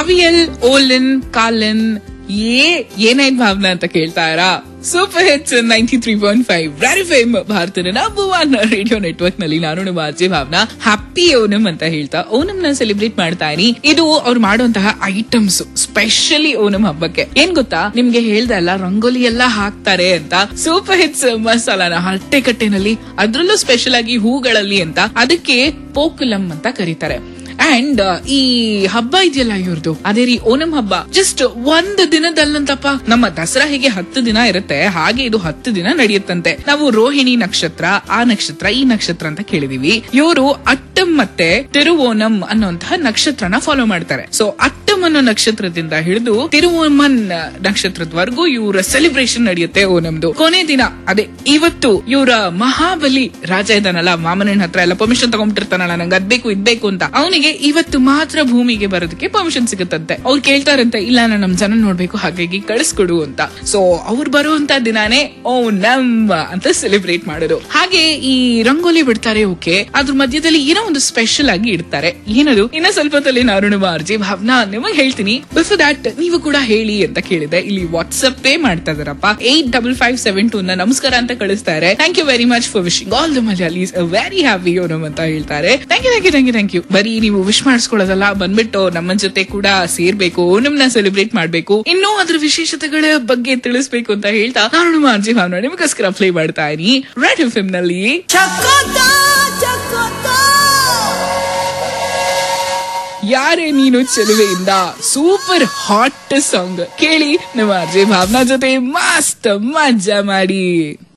avial ಓಲಿನ್ Colin ಏ ಏನಾಯ್ತು ಭಾವನಾ ಅಂತ ಕೇಳ್ತಾ ಇರಾ super hits ninety three point five Red FM ಭಾರತದ ನಂಬರ್ ಒನ್ ರೇಡಿಯೋ ನೆಟ್ವರ್ಕ್ ನಲ್ಲಿ ನಾನು ನಿಮ್ಮ ಅಜ್ಜಿ ಭಾವನಾ ಹ್ಯಾಪಿ ಓನಮ್ ಅಂತ ಹೇಳ್ತಾ ಓನಮ್ ನ ಸೆಲೆಬ್ರೇಟ್ ಮಾಡ್ತಾ ಇದೀನಿ ಇದು ಅವ್ರು ಮಾಡುವಂತಹ ಐಟಮ್ಸ್ ಸ್ಪೆಷಲಿ ಓನಮ್ ಹಬ್ಬಕ್ಕೆ ಏನ್ ಗೊತ್ತಾ ನಿಮ್ಗೆ ಹೇಳ್ದೆ ಅಲ್ಲ ರಂಗೋಲಿ ಎಲ್ಲ ಹಾಕ್ತಾರೆ ಅಂತ ಸೂಪರ್ ಹಿಟ್ಸ್ ಮಸಾಲಾನ ಹಟ್ಟೆ ಕಟ್ಟೆನಲ್ಲಿ ಅದ್ರಲ್ಲೂ ಸ್ಪೆಷಲ್ ಆಗಿ ಹೂಗಳಲ್ಲಿ ಅಂತ ಅದಕ್ಕೆ ಪೋಕುಲಂ ಅಂತ ಕರೀತಾರೆ ಅಂಡ್ ಈ ಹಬ್ಬ ಇದೆಯಲ್ಲ ಇವ್ರದ್ದು ಅದೇ ರೀ ಓಣಂ ಹಬ್ಬ ಜಸ್ಟ್ ಒಂದು ದಿನದಲ್ಲಂತಪ್ಪ ನಮ್ಮ ದಸರಾ ಹೇಗೆ ಹತ್ತು ದಿನ ಇರುತ್ತೆ ಹಾಗೆ ಇದು ಹತ್ತು ದಿನ ನಡೆಯುತ್ತಂತೆ ನಾವು ರೋಹಿಣಿ ನಕ್ಷತ್ರ ಆ ನಕ್ಷತ್ರ ಈ ನಕ್ಷತ್ರ ಅಂತ ಕೇಳಿದೀವಿ ಇವರು ಅಟ್ಟಂ ಮತ್ತೆ ತಿರುವೋಣಂ ಅನ್ನುವಂತಹ ನಕ್ಷತ್ರನ ಫಾಲೋ ಮಾಡ್ತಾರೆ ಸೊ ಅಟ್ಟಂ ಅನ್ನೋ ನಕ್ಷತ್ರದಿಂದ ಹಿಡಿದು ತಿರುವೋಮನ್ ನಕ್ಷತ್ರದವರೆಗೂ ಇವರ ಸೆಲೆಬ್ರೇಷನ್ ನಡೆಯುತ್ತೆ ಓಣಂದು ಕೊನೆ ದಿನ ಅದೇ ಇವತ್ತು ಇವರ ಮಹಾಬಲಿ ರಾಜ ಇದ್ದಾನಲ್ಲ ಮಾಮನಣ್ಣ ಹತ್ರ ಎಲ್ಲ ಪರ್ಮಿಷನ್ ತಗೊಂಡ್ಬಿಟ್ಟಿರ್ತಾನಲ್ಲ ನಂಗೆ ಅದ್ಬೇಕು ಇದ್ಬೇಕು ಅಂತ ಅವನಿಗೆ ಇವತ್ತು ಮಾತ್ರ ಭೂಮಿಗೆ ಬರೋದಕ್ಕೆ ಪರ್ಮಿಷನ್ ಸಿಗುತ್ತಂತೆ ಅವ್ರು ಕೇಳ್ತಾರಂತೆ ಇಲ್ಲ ನಾನು ನಮ್ ಜನ ನೋಡ್ಬೇಕು ಹಾಗಾಗಿ ಕಳಿಸ್ಕೊಡು ಅಂತ ಸೊ ಅವ್ರು ಬರುವಂತ ದಿನಾನೇ ಓ ನಮ್ ಅಂತ ಸೆಲೆಬ್ರೇಟ್ ಮಾಡೋದು ಹಾಗೆ ಈ ರಂಗೋಲಿ ಬಿಡ್ತಾರೆ ಓಕೆ ಅದ್ರ ಮಧ್ಯದಲ್ಲಿ ಏನೋ ಒಂದು ಸ್ಪೆಷಲ್ ಆಗಿ ಇಡ್ತಾರೆ ಏನದು ಇನ್ನ ಸ್ವಲ್ಪ ಹೊತ್ತಲ್ಲಿ ನಾನು ಅರ್ಜಿ ಭಾವನಾ ನಿಮಗೆ ಹೇಳ್ತೀನಿ ಬಿಫೋರ್ ದಟ್ ನೀವು ಕೂಡ ಹೇಳಿ ಅಂತ ಕೇಳಿದೆ ಇಲ್ಲಿ ವಾಟ್ಸ್ಆಪ್ ಪೇ ಮಾಡ್ತಾ ಇದಾರಪ್ಪ eight double five seven two ನ ನಮಸ್ಕಾರ ಅಂತ ಕಳಿಸ್ತಾರೆ thank you very much for wishing all the Malayalees very happy Onam ಅಂತ ಹೇಳ್ತಾರೆ thank you thank you thank you thank you ಬರೀ ನೀವು ವಿಶ್ ಮಾಡಿಸ್ಕೊಳ್ಳೋದಲ್ಲ ಬಂದ್ಬಿಟ್ಟು ನಮ್ಮ ಜೊತೆ ಕೂಡ ಸೇರ್ಬೇಕು ಓನಮ್ನ ಸೆಲೆಬ್ರೇಟ್ ಮಾಡ್ಬೇಕು ಇನ್ನೂ ಅದ್ರ ವಿಶೇಷತೆಗಳ ಬಗ್ಗೆ ತಿಳಿಸ್ಬೇಕು ಅಂತ ಹೇಳ್ತಾ ನಾನು ನಮ್ಮ ಅರ್ಜಿ ಭಾವನ ನಿಮಗೋಸ್ಕರ ಪ್ಲೇ ಮಾಡ್ತಾ ಇದೀನಿ ರೆಡ್ ಎಫ್ ನಲ್ಲಿ ಚಕೋತ ಚಕೋತ ಯಾರೇ ನೀನು ಚೆಲುವೆಯಿಂದ ಸೂಪರ್ ಹಾಟ್ ಸಾಂಗ್ ಕೇಳಿ ನಮ್ಮ ಅರ್ಜಿ ಭಾವನಾ ಜೊತೆ ಮಸ್ತ್ ಮಜಾ ಮಾಡಿ